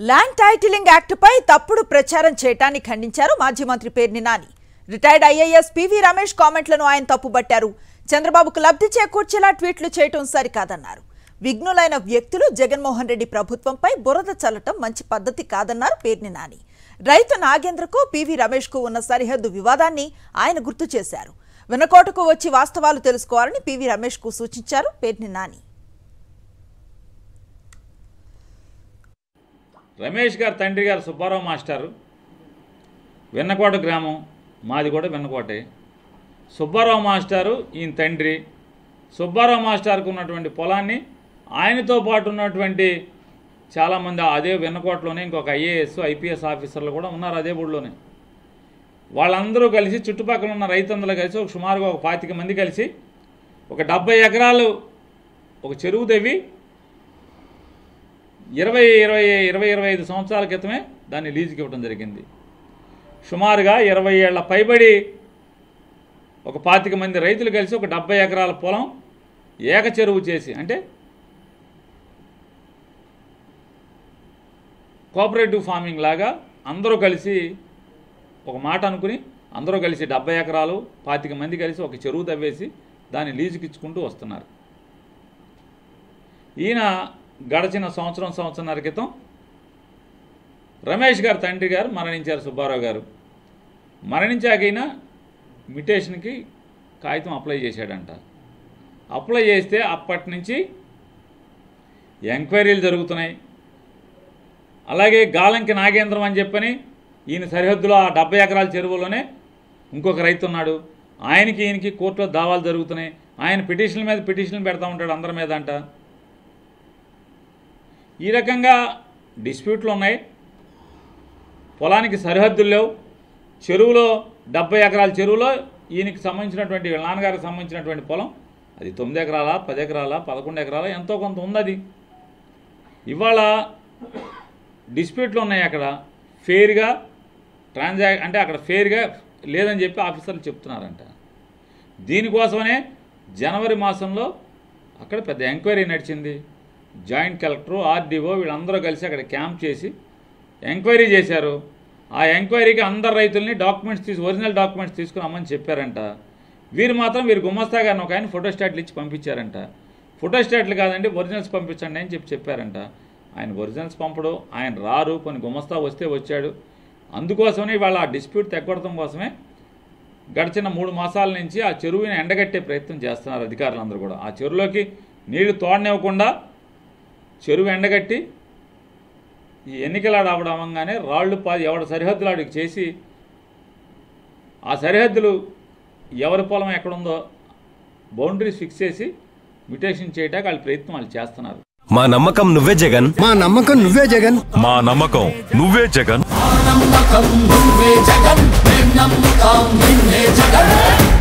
land titling యాక్ట్పై తప్పుడు ప్రచారం చేయటాన్ని ఖండించారు మాజీ మంత్రి Perni Nani retired IAS PV Ramesh కామెంట్లను ఆయన తప్పుబట్టారు చంద్రబాబుకు లబ్ధి చేకూర్చేలా ట్వీట్లు చేయటం సరికాదన్నారు విఘ్నులైన వ్యక్తులు జగన్మోహన్ రెడ్డి ప్రభుత్వంపై బురద చల్లటం మంచి పద్ధతి కాదన్నారు పేర్ని నాని రైతు నాగేంద్రకు పివి రమేష్కు ఉన్న సరిహద్దు వివాదాన్ని ఆయన గుర్తు చేశారు వెనకోటకు వచ్చి వాస్తవాలు తెలుసుకోవాలని పివి రమేష్కు సూచించారు పేర్ని నాని రమేష్ గారు తండ్రి గారు సుబ్బారావు మాస్టారు వెన్నకోట గ్రామం మాది కూడా వెన్నకోటే సుబ్బారావు మాస్టారు ఈయన తండ్రి సుబ్బారావు మాస్టార్కు ఉన్నటువంటి పొలాన్ని ఆయనతో పాటు ఉన్నటువంటి చాలామంది అదే వెన్నకోటలోనే ఇంకొక ఐఏఎస్ ఐపీఎస్ ఆఫీసర్లు కూడా ఉన్నారు అదే ఊళ్ళోనే వాళ్ళందరూ కలిసి చుట్టుపక్కల ఉన్న రైతందరూ కలిసి ఒక సుమారుగా ఒక పాతిక మంది కలిసి ఒక డెబ్బై ఎకరాలు ఒక చెరువు తవ్వి ఇరవై ఇరవై ఇరవై ఇరవై ఐదు సంవత్సరాల క్రితమే దాన్ని లీజుకి ఇవ్వడం జరిగింది సుమారుగా ఇరవై ఏళ్ల పైబడి ఒక పాతిక మంది రైతులు కలిసి ఒక డెబ్బై ఎకరాల పొలం ఏక చెరువు చేసి అంటే కోఆపరేటివ్ ఫార్మింగ్ లాగా అందరూ కలిసి ఒక మాట అనుకుని అందరూ కలిసి డెబ్బై ఎకరాలు పాతిక మంది కలిసి ఒక చెరువు తవ్వేసి దాన్ని లీజుకి ఇచ్చుకుంటూ వస్తున్నారు ఈయన గడచిన సంవత్సరం సంవత్సరాల క్రితం రమేష్ గారు తండ్రి గారు మరణించారు సుబ్బారావు గారు మరణించాక ఈయన మిటేషన్కి కాగితం అప్లై చేశాడంట అప్లై చేస్తే అప్పటి నుంచి ఎంక్వైరీలు జరుగుతున్నాయి అలాగే గాలంకి నాగేంద్రం అని చెప్పని ఈయన సరిహద్దులో ఆ డెబ్బై ఎకరాల చెరువులోనే ఇంకొక రైతు ఉన్నాడు ఆయనకి ఈయనకి కోర్టులో దావాలు జరుగుతున్నాయి ఆయన పిటిషన్ల మీద పిటిషన్లు పెడతా ఉంటాడు అందరి మీద అంట ఈ రకంగా డిస్ప్యూట్లు ఉన్నాయి పొలానికి సరిహద్దులు లేవు చెరువులో డెబ్బై ఎకరాల చెరువులో ఈయనకి సంబంధించినటువంటి వీళ్ళ నాన్నగారికి సంబంధించినటువంటి పొలం అది తొమ్మిది ఎకరాల పది ఎకరాల పదకొండు ఎకరాల ఎంతో కొంత ఉంది అది ఇవాళ డిస్ప్యూట్లు ఉన్నాయి అక్కడ ఫెయిర్గా ట్రాన్సాక్ అంటే అక్కడ ఫెయిర్గా లేదని చెప్పి ఆఫీసర్లు చెప్తున్నారంట దీనికోసమనే జనవరి మాసంలో అక్కడ పెద్ద ఎంక్వైరీ నడిచింది జాయింట్ కలెక్టరు ఆర్డీఓ వీళ్ళందరూ కలిసి అక్కడ క్యాంప్ చేసి ఎంక్వైరీ చేశారు ఆ ఎంక్వైరీకి అందరు రైతుల్ని డాక్యుమెంట్స్ తీసి ఒరిజినల్ డాక్యుమెంట్స్ తీసుకుని రమ్మని చెప్పారంట వీరు మాత్రం వీరు గుమస్తా గారిని ఒక ఆయన ఫోటోస్టాట్లు ఇచ్చి పంపించారంట ఫోటోస్టాట్లు కాదండి ఒరిజినల్స్ పంపించండి అని చెప్పి చెప్పారంట ఆయన ఒరిజినల్స్ పంపడు ఆయన రారు కొన్ని గుమస్తా వస్తే వచ్చాడు అందుకోసమనే ఇవాళ ఆ డిస్ప్యూట్ తెగ్గొడటం కోసమే గడిచిన మూడు మాసాల నుంచి ఆ చెరువుని ఎండగట్టే ప్రయత్నం చేస్తున్నారు అధికారులందరూ కూడా ఆ చెరువులోకి నీళ్లు తోడనివ్వకుండా చెరువు ఎండగట్టి ఈ ఎన్నికలాడ అవడంగానే రాళ్ళు పా ఎవడ సరిహద్దులాడికి చేసి ఆ సరిహద్దులు ఎవరి పొలం ఎక్కడుందో బౌండరీస్ ఫిక్స్ చేసి మ్యుటేషన్ చేయడానికి వాళ్ళు ప్రయత్నం వాళ్ళు చేస్తున్నారు మా నమ్మకం నువ్వే జగన్ మా నమ్మకం నువ్వే జగన్ మా నమ్మకం నువ్వే జగన్ నమ్మకం నువ్వే జగన్ మేం నమ్ముతాం నిన్నే జగన్